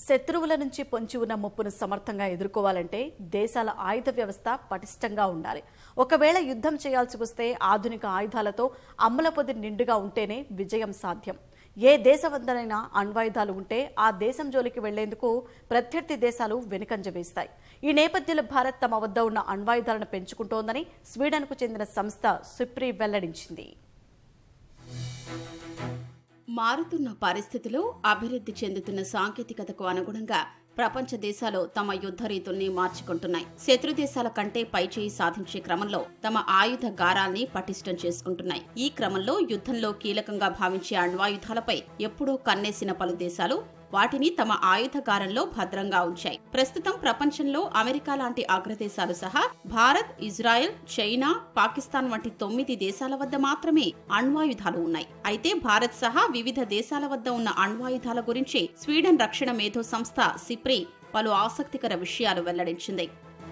శత్రువుల నుంచి పొంచి ఉన్న ముప్పును సమర్థంగా ఎదుర్కోవాలంటే దేశాల ఆయుధ వ్యవస్థ పటిష్టంగా ఉండాలి ఒకవేళ యుద్ధం చేయాల్సి వస్తే ఆధునిక ఆయుధాలతో అమ్ముల పొది నిండుగా ఉంటేనే విజయం సాధ్యం ఏ దేశ వద్దనైనా అణ్వాయుధాలు ఉంటే ఆ దేశం జోలికి వెళ్లేందుకు ప్రత్యర్థి దేశాలు వెనుకంజ వేస్తాయి ఈ నేపథ్యంలో భారత్ తమ వద్ద ఉన్న అణ్వాయుధాలను పెంచుకుంటోందని స్వీడన్కు చెందిన సంస్థ సుప్రీ వెల్లడించింది మారుతున్న పరిస్థితులు అభివృద్ధి చెందుతున్న సాంకేతికతకు అనుగుణంగా ప్రపంచ దేశాలు తమ యుద్ధ రీతుల్ని మార్చుకుంటున్నాయి శత్రు దేశాల కంటే పైచేయి సాధించే క్రమంలో తమ ఆయుధ గారాల్ని పటిష్టం చేసుకుంటున్నాయి ఈ క్రమంలో యుద్ధంలో కీలకంగా భావించే అణ్వాయుధాలపై ఎప్పుడో కన్నేసిన పలు దేశాలు వాటిని తమ ఆయుధగారంలో భద్రంగా ఉంచాయి ప్రస్తుతం ప్రపంచంలో అమెరికా లాంటి అగ్రదేశాలు సహా భారత్ ఇజ్రాయెల్ చైనా పాకిస్తాన్ వంటి తొమ్మిది దేశాల వద్ద మాత్రమే అణ్వాయుధాలు ఉన్నాయి అయితే భారత్ సహా వివిధ దేశాల వద్ద ఉన్న అణ్వాయుధాల గురించి స్వీడన్ రక్షణ మేధో సంస్థ సిప్రి పలు ఆసక్తికర విషయాలు వెల్లడించింది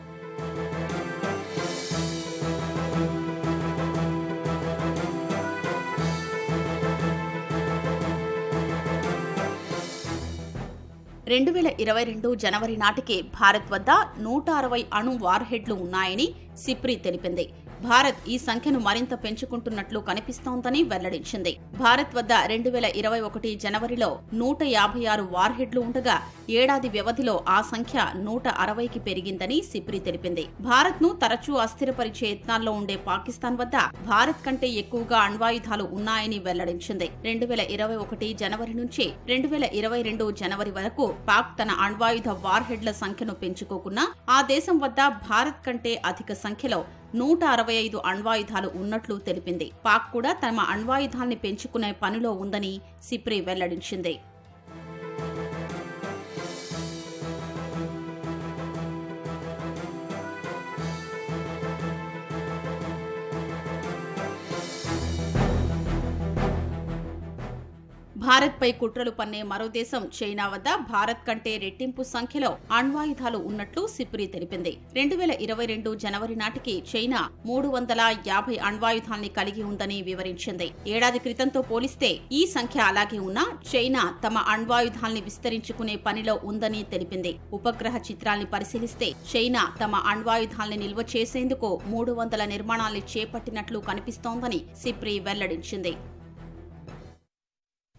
రెండు వేల ఇరవై రెండు జనవరి నాటికి భారత్ వద్ద నూట అరవై అణు వార్హెడ్లు ఉన్నాయని సిప్రి తెలిపింది భారత్ ఈ సంఖ్యను మరింత పెంచుకుంటున్నట్లు కనిపిస్తోందని వెల్లడించింది భారత్ వద్ద రెండు వేల ఇరవై ఒకటి జనవరిలో నూట యాభై ఆరు వార్హెడ్లు ఉండగా ఏడాది వ్యవధిలో ఆ సంఖ్య నూట అరవైకి పెరిగిందని సిప్రి తెలిపింది భారత్ ను తరచూ అస్థిరపరిచే యత్నాల్లో ఉండే పాకిస్తాన్ వద్ద భారత్ కంటే ఎక్కువగా అణ్వాయుధాలు ఉన్నాయని వెల్లడించింది రెండు వేల ఇరవై ఒకటి జనవరి నుంచి రెండు వేల ఇరవై రెండు జనవరి వరకు పాక్ తన అణ్వాయుధ వార్హెడ్ల సంఖ్యను పెంచుకోకున్నా ఆ దేశం వద్ద భారత్ కంటే అధిక సంఖ్యలో నూట అరవై ఐదు అణ్వాయుధాలు ఉన్నట్లు తెలిపింది పాక్ కూడా తమ అణ్వాయుధాల్ని పెంచుకునే పనిలో ఉందని సిప్రి వెల్లడించింది భారత్పై కుట్రలు పన్నే మరో దేశం చైనా వద్ద భారత్ కంటే రెట్టింపు సంఖ్యలో అణ్వాయుధాలు ఉన్నట్లు సిప్రి తెలిపింది రెండు వేల ఇరవై రెండు జనవరి నాటికి చైనా మూడు వందల యాభై అణ్వాయుధాల్ని కలిగి ఉందని వివరించింది ఏడాది క్రితంతో పోలిస్తే ఈ సంఖ్య అలాగే ఉన్నా చైనా తమ అణ్వాయుధాల్ని విస్తరించుకునే పనిలో ఉందని తెలిపింది ఉపగ్రహ చిత్రాల్ని పరిశీలిస్తే చైనా తమ అణ్వాయుధాల్ని నిల్వ చేసేందుకు మూడు వందల నిర్మాణాల్ని చేపట్టినట్లు కనిపిస్తోందని సిప్రి వెల్లడించింది